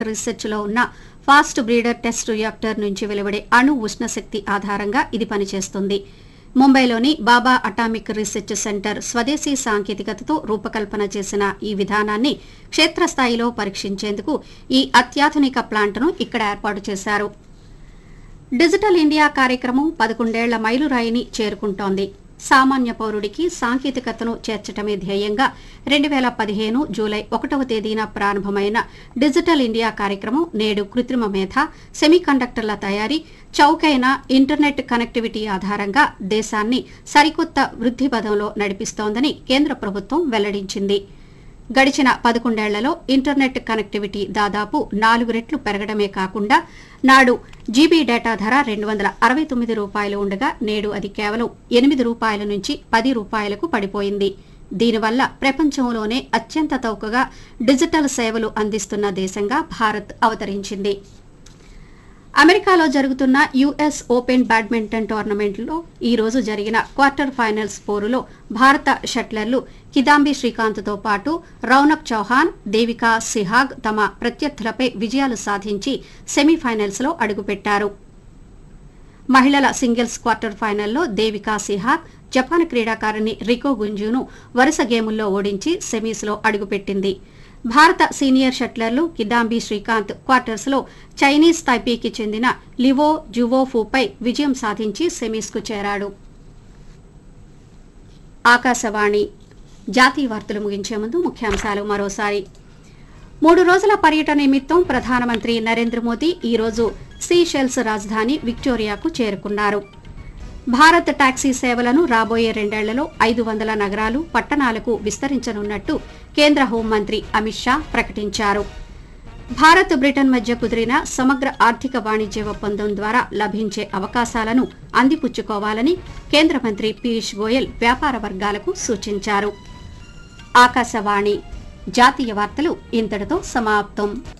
రీసెర్చ్లో ఉన్న fast breeder test reactor నుంచి వెలువడే అణు ఉష్ణశక్తి ఆధారంగా ఇది పనిచేస్తుంది ముంబైలోని బాబా అటామిక్ రీసెర్చ్ సెంటర్ స్వదేశీ సాంకేతికతతో రూపకల్పన చేసిన ఈ విధానాన్ని క్షేత్రస్థాయిలో పరీక్షించేందుకు ఈ అత్యాధునిక ప్లాంట్ను ఇక్కడ ఏర్పాటు చేశారు డిజిటల్ ఇండియా కార్యక్రమం పదకొండేళ్ల మైలురాయిని చేరుకుంటోంది సామాన్య పౌరుడికి సాంకేతికతను చేర్చటమే ధ్యేయంగా రెండు వేల పదిహేను జూలై ఒకటవ తేదీన ప్రారంభమైన డిజిటల్ ఇండియా కార్యక్రమం నేడు కృత్రిమ మేధ సెమీకండక్టర్ల తయారీ చౌకైన ఇంటర్నెట్ కనెక్టివిటీ ఆధారంగా దేశాన్ని సరికొత్త వృద్ధి పదంలో నడిపిస్తోందని కేంద్ర ప్రభుత్వం వెల్లడించింది గడిచిన పదకొండేళ్లలో ఇంటర్నెట్ కనెక్టివిటీ దాదాపు నాలుగు రెట్లు పెరగడమే కాకుండా నాడు జీబీ డేటా ధర రెండు వందల అరవై తొమ్మిది రూపాయలు ఉండగా నేడు అది కేవలం ఎనిమిది రూపాయల నుంచి పది రూపాయలకు పడిపోయింది దీనివల్ల ప్రపంచంలోనే అత్యంత తౌకగా డిజిటల్ సేవలు అందిస్తున్న దేశంగా భారత్ అవతరించింది అమెరికాలో జరుగుతున్న యుఎస్ ఓపెన్ బ్యాడ్మింటన్ టోర్నమెంట్లో ఈ రోజు జరిగిన క్వార్టర్ ఫైనల్స్ పోరులో భారత షట్లర్లు కిదాంబి శ్రీకాంత్తో పాటు రౌనక్ చౌహాన్ దేవికా సిహాగ్ తమ ప్రత్యర్థులపై విజయాలు సాధించి సెమీఫైనల్స్లో అడుగుపెట్టారు మహిళల సింగిల్స్ క్వార్టర్ ఫైనల్లో దేవికా సిహాగ్ జపాన్ క్రీడాకారిణి రికో గుంజును వరుస గేముల్లో ఓడించి సెమీస్లో అడుగుపెట్టింది భారత సీనియర్ షట్లర్లు కిదాంబి శ్రీకాంత్ క్వార్టర్స్లో చైనీస్ తైపీకి చెందిన లివో జువోఫుపై విజయం సాధించి సెమీస్కు చేరాడు ఆకాశవాణి జాతీయ వార్తలు ముగించే ముందు ముఖ్యాంశాలు మరోసారి మూడు రోజుల పర్యటన నిమిత్తం ప్రధానమంత్రి నరేంద్ర మోదీ ఈరోజు సీషెల్స్ రాజధాని విక్టోరియాకు చేరుకున్నారు భారత్ టాక్సీ సేవలను రాబోయే రెండేళ్లలో ఐదు వందల నగరాలు పట్టణాలకు విస్తరించనున్నట్టు కేంద్ర హోంమంత్రి అమిత్ షా ప్రకటించారు భారత్ బ్రిటన్ మధ్య కుదిరిన సమగ్ర ఆర్థిక వాణిజ్య ఒప్పందం ద్వారా లభించే అవకాశాలను అందిపుచ్చుకోవాలని కేంద్ర మంత్రి పీయూష్ గోయల్ వ్యాపార వర్గాలకు సూచించారు ఆకాశవాణి జాతీయ వార్తలు ఇంతటితో సమాప్తం